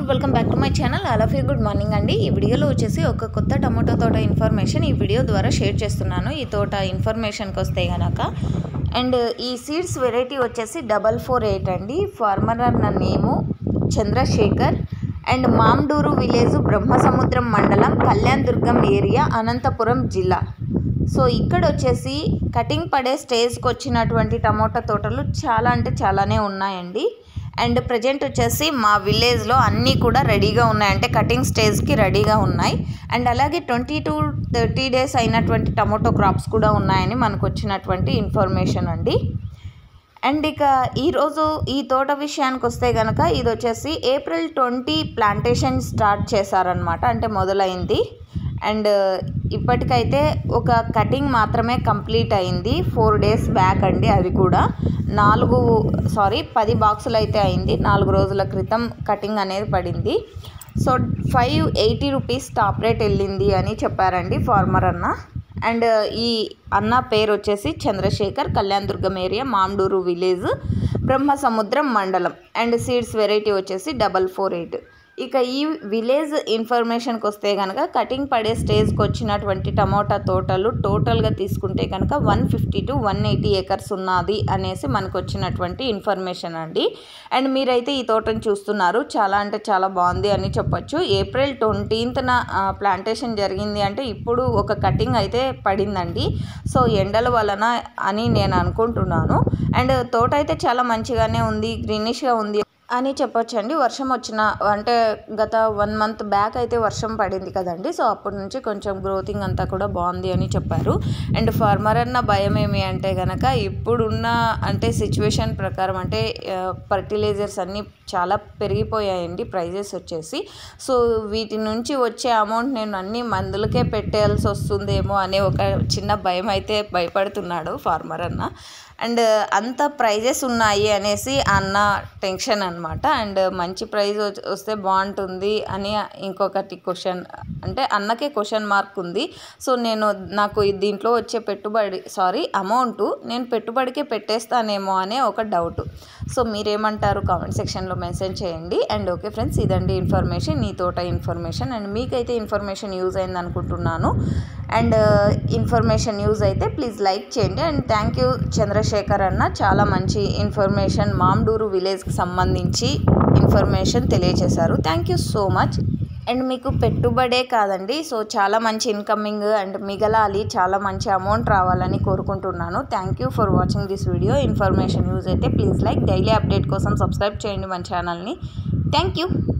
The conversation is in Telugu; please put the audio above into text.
are welcome back to my channel all you good morning అండి ఈ వీడియోలో వచ్చేసి ఒక కొత్త టమాటో తోట ఇన్ఫర్మేషన్ ఈ వీడియో ద్వారా షేర్ చేస్తున్నాను ఈ తోట ఇన్ఫర్మేషన్కి వస్తే గనక అండ్ ఈ సీడ్స్ వెరైటీ వచ్చేసి డబల్ ఫోర్ ఎయిట్ అండి ఫార్మర్ అన్న నేము చంద్రశేఖర్ అండ్ మామ్డూరు విలేజ్ బ్రహ్మసముద్రం మండలం కళ్యాణ్ దుర్గం ఏరియా అనంతపురం జిల్లా సో ఇక్కడ వచ్చేసి కటింగ్ పడే స్టేజ్కి వచ్చినటువంటి టమోటా తోటలు చాలా అంటే చాలానే ఉన్నాయండి అండ్ ప్రజెంట్ వచ్చేసి మా విలేజ్లో అన్నీ కూడా రెడీగా ఉన్నాయి అంటే కటింగ్ స్టేజ్కి రెడీగా ఉన్నాయి అండ్ అలాగే ట్వంటీ టు థర్టీ డేస్ అయినటువంటి టమోటో క్రాప్స్ కూడా ఉన్నాయని మనకు వచ్చినటువంటి ఇన్ఫర్మేషన్ అండి అండ్ ఇక ఈరోజు ఈ తోట విషయానికి వస్తే కనుక ఇది వచ్చేసి ఏప్రిల్ ట్వంటీ ప్లాంటేషన్ స్టార్ట్ చేశారనమాట అంటే మొదలైంది అండ్ ఇప్పటికైతే ఒక కటింగ్ మాత్రమే కంప్లీట్ అయింది ఫోర్ డేస్ బ్యాక్ అండి అది కూడా నాలుగు సారీ పది బాక్సులు అయితే అయింది నాలుగు రోజుల క్రితం కటింగ్ అనేది పడింది so five eighty rupees top rate వెళ్ళింది అని చెప్పారండి ఫార్మర్ అన్న అండ్ ఈ అన్న పేరు వచ్చేసి Chandrasekhar Kalyandurgam area Mamduru village Brahmasamudram మండలం అండ్ సీడ్స్ వెరైటీ వచ్చేసి డబల్ ఫోర్ ఎయిట్ ఇక ఈ విలేజ్ ఇన్ఫర్మేషన్కి వస్తే కనుక కటింగ్ పడే స్టేజ్కి వచ్చినటువంటి టమోటా తోటలు టోటల్గా తీసుకుంటే కనుక one fifty two one eighty acres ఉన్నది అనేసి మనకు వచ్చినటువంటి ఇన్ఫర్మేషన్ అండి అండ్ మీరైతే ఈ తోటను చూస్తున్నారు చాలా అంటే చాలా బాగుంది అని చెప్పొచ్చు ఏప్రిల్ ట్వంటీన్త్న ప్లాంటేషన్ జరిగింది అంటే ఇప్పుడు ఒక కటింగ్ అయితే పడిందండి సో ఎండల వలన అని నేను అనుకుంటున్నాను అండ్ తోట అయితే చాలా మంచిగానే ఉంది గ్రీనిష్గా ఉంది అని చెప్పొచ్చండి వర్షం వచ్చిన అంటే గత వన్ మంత్ బ్యాక్ అయితే వర్షం పడింది కదండి సో అప్పటి నుంచి కొంచెం గ్రోతింగ్ అంతా కూడా బాగుంది అని చెప్పారు అండ్ ఫార్మర్ అన్న భయం ఏమి అంటే కనుక ఇప్పుడున్న అంటే సిచ్యువేషన్ ప్రకారం అంటే ఫర్టిలైజర్స్ అన్నీ చాలా పెరిగిపోయాయండి ప్రైజెస్ వచ్చేసి సో వీటి నుంచి వచ్చే అమౌంట్ నేను అన్ని మందులకే పెట్టేయాల్సి వస్తుందేమో అనే ఒక చిన్న భయం అయితే భయపడుతున్నాడు ఫార్మర్ అన్న అండ్ అంత ప్రైజెస్ ఉన్నాయి అనేసి అన్న టెన్షన్ అనమాట అండ్ మంచి ప్రైజ్ వస్తే బాగుంటుంది అని ఇంకొకటి క్వశ్చన్ అంటే అన్నకే క్వశ్చన్ మార్క్ ఉంది సో నేను నాకు దీంట్లో వచ్చే పెట్టుబడి సారీ అమౌంట్ నేను పెట్టుబడికే పెట్టేస్తానేమో అనే ఒక డౌట్ సో మీరేమంటారు కామెంట్ సెక్షన్లో మెన్షన్ చేయండి అండ్ ఓకే ఫ్రెండ్స్ ఇదండి ఇన్ఫర్మేషన్ నీ తోట ఇన్ఫర్మేషన్ అండ్ మీకైతే ఇన్ఫర్మేషన్ యూజ్ అయింది అనుకుంటున్నాను అండ్ ఇన్ఫర్మేషన్ యూజ్ అయితే ప్లీజ్ లైక్ చేయండి అండ్ థ్యాంక్ యూ చంద్రశేఖర్ అన్న చాలా మంచి ఇన్ఫర్మేషన్ మామ్డూరు విలేజ్కి సంబంధించి ఇన్ఫర్మేషన్ తెలియజేశారు thank you so much and మీకు పెట్టుబడే కాదండి సో చాలా మంచి ఇన్కమింగ్ అండ్ మిగలాలి చాలా మంచి అమౌంట్ రావాలని కోరుకుంటున్నాను thank you for watching this video information use అయితే ప్లీజ్ లైక్ డైలీ అప్డేట్ కోసం సబ్స్క్రైబ్ చేయండి మన ఛానల్ని థ్యాంక్ యూ